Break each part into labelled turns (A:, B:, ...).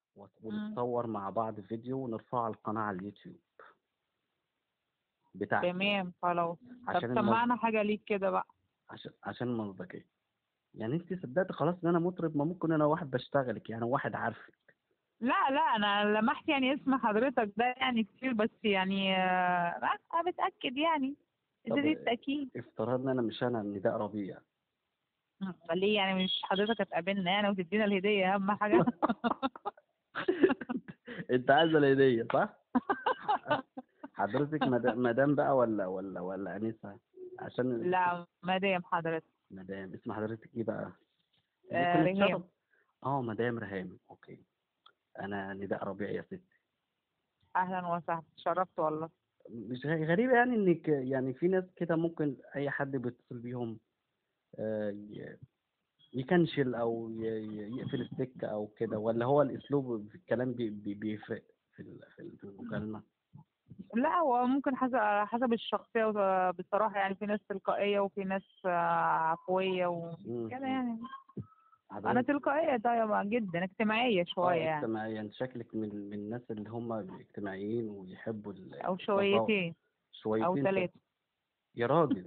A: وت-
B: مم.
A: ونتصور مع بعض فيديو ونرفعه على القناة على اليوتيوب بتاعتي
B: تمام خلاص طب
A: عشان المز...
B: سمعنا حاجة ليك كده بقى
A: عشان عشان المصداقية يعني انت صدقت خلاص ان انا مطرب ما ممكن انا واحد بشتغلك يعني واحد عارفك
B: لا لا انا لمحت يعني اسم حضرتك ده يعني كتير بس يعني آه، انا بتأكد يعني
A: طب
B: زي التأكيد
A: افترضنا انا مش انا نداء ربيع
B: مم، ليه يعني مش حضرتك هتقابلنا يعني وتدينا الهدية أهم حاجة
A: انت عايزه الهديه صح؟ حضرتك مد- مدام بقى ولا ولا ولا انسه عشان
B: لا مدام حضرتك
A: مدام اسم حضرتك ايه بقى؟
B: آه،
A: ممكن
B: ريهام.
A: نتشرف؟ اه مدام ريهام اوكي انا نداء ربيع يا ستي
B: أهلا وسهلا شرفت والله
A: مش غ- غريبة يعني انك يعني في ناس كده ممكن اي حد بيتصل بيهم آه، ي- يكنشل او ي- ي- يقفل السكة او كده ولا هو الاسلوب في الكلام بي- بي- بيفرق في ال- في ال- في المكالمة
B: لا هو ممكن حسب حسب الشخصية و- بصراحة يعني في ناس تلقائية وفي ناس آه، عفوية
A: مم.
B: وكده يعني أنا
A: حضرتك
B: تلقائية طيب جدا اجتماعية شوية
A: اه
B: يعني
A: اجتماعيا انت شكلك من من الناس اللي هم اجتماعيين ويحبوا ال-
B: أو
A: التظاهر.
B: شويتين
A: شويتين
B: أو
A: طب.
B: ثلاثة
A: يا راجل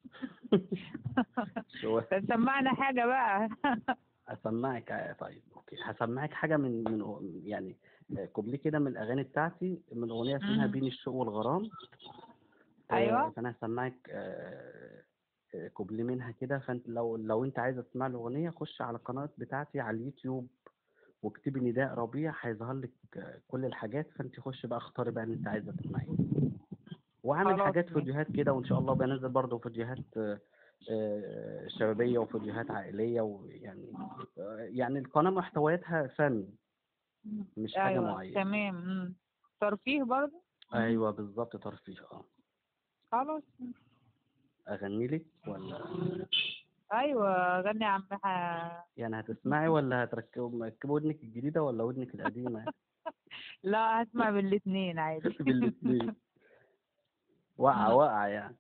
A: شوية
B: طب سمعنا حاجة بقى
A: هسمعك ع- طيب اوكي هسمعك حاجه من من أغ- يعني آه، كوبليه كده من الاغاني بتاعتي من اغنيه اسمها
B: مم.
A: بين الشوق والغرام آه،
B: أيوة.
A: فانا هسمعك آه، آه، كوبليه منها كده فانت لو لو انت عايزه تسمع الاغنيه خش على القناه بتاعتي على اليوتيوب واكتبي نداء ربيع هيظهر لك آه، كل الحاجات فانت خش بقى اختاري بقى اللي انت عايزه تسمعيه وعامل
B: خلاص
A: حاجات
B: ماشي.
A: فيديوهات كده وان شاء الله بنزل برضه فيديوهات آه، آه، شبابيه وفيديوهات عائليه ويعني آه، يعني القناه محتوياتها فن مش حاجه
B: أيوة
A: معينه
B: تمام مم. ترفيه برضه
A: ايوه بالظبط ترفيه اه
B: خلاص
A: اغني لك ولا
B: أيوة غني يا عم ح-
A: يعني هتسمعي ولا هتركبي مركبي ودنك الجديده ولا ودنك القديمه
B: لا هسمع بالاتنين عادي
A: بالاثنين وقع وقع يعني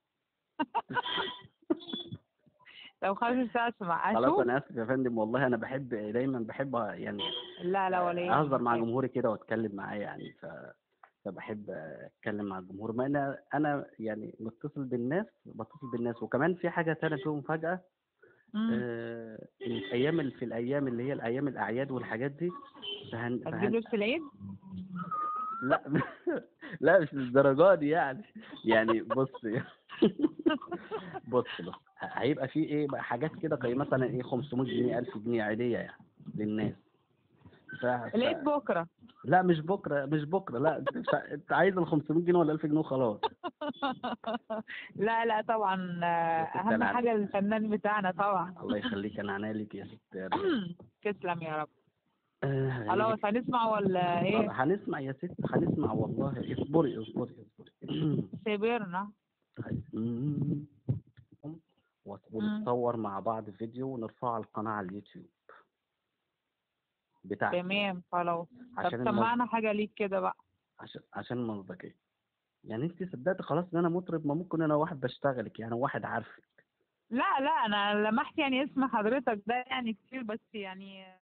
B: لو خمس ساعة اسمع
A: خلاص
B: اشوف
A: انا اسف يا فندم والله انا بحب دايما بحب يعني
B: لا لا ولا
A: اهزر
B: يهمك.
A: مع جمهوري كده واتكلم معاه يعني ف فبحب اتكلم مع الجمهور ما انا انا يعني متصل بالناس بتصل بالناس وكمان في حاجه تانية في مفاجاه
B: مم.
A: آه، ان في ايام ال- في الايام اللي هي الايام الاعياد والحاجات دي فهن...
B: هتجيب
A: فهن...
B: لبس العيد
A: لا لا مش للدرجه دي يعني يعني بص بص بص هيبقى في ايه بقى حاجات كده زي مثلا ايه 500 جنيه 1000 جنيه عاديه يعني للناس ف...
B: العيد
A: ف...
B: بكرة
A: لا مش بكره مش بكره لا انت مش ع- انت عايز ال 500 جنيه ولا 1000 جنيه خلاص
B: لا لا طبعا آه،
A: ست
B: أهم
A: ألعاب.
B: حاجة الفنان بتاعنا طبعا
A: الله يخليك انا عناية ليك يا ست يا رب.
B: تسلم يا رب
A: آه،
B: خلاص
A: غريبة.
B: هنسمع ولا
A: طب
B: ايه
A: هنسمع يا ست هنسمع والله اصبري اصبري اصبري
B: سيبرنا
A: مم. وت- ونتصور مع بعض فيديو ونرفعه على القناة على اليوتيوب بتاعتي
B: تمام خلاص طب
A: عشان المص...
B: سمعنا حاجة ليك كده بقى
A: عشان عشان المصداقية يعني انت صدقت خلاص ان انا مطرب ما ممكن انا واحد بشتغلك يعني واحد عارفك
B: لا لا انا لمحت يعني اسم حضرتك ده يعني كتير بس يعني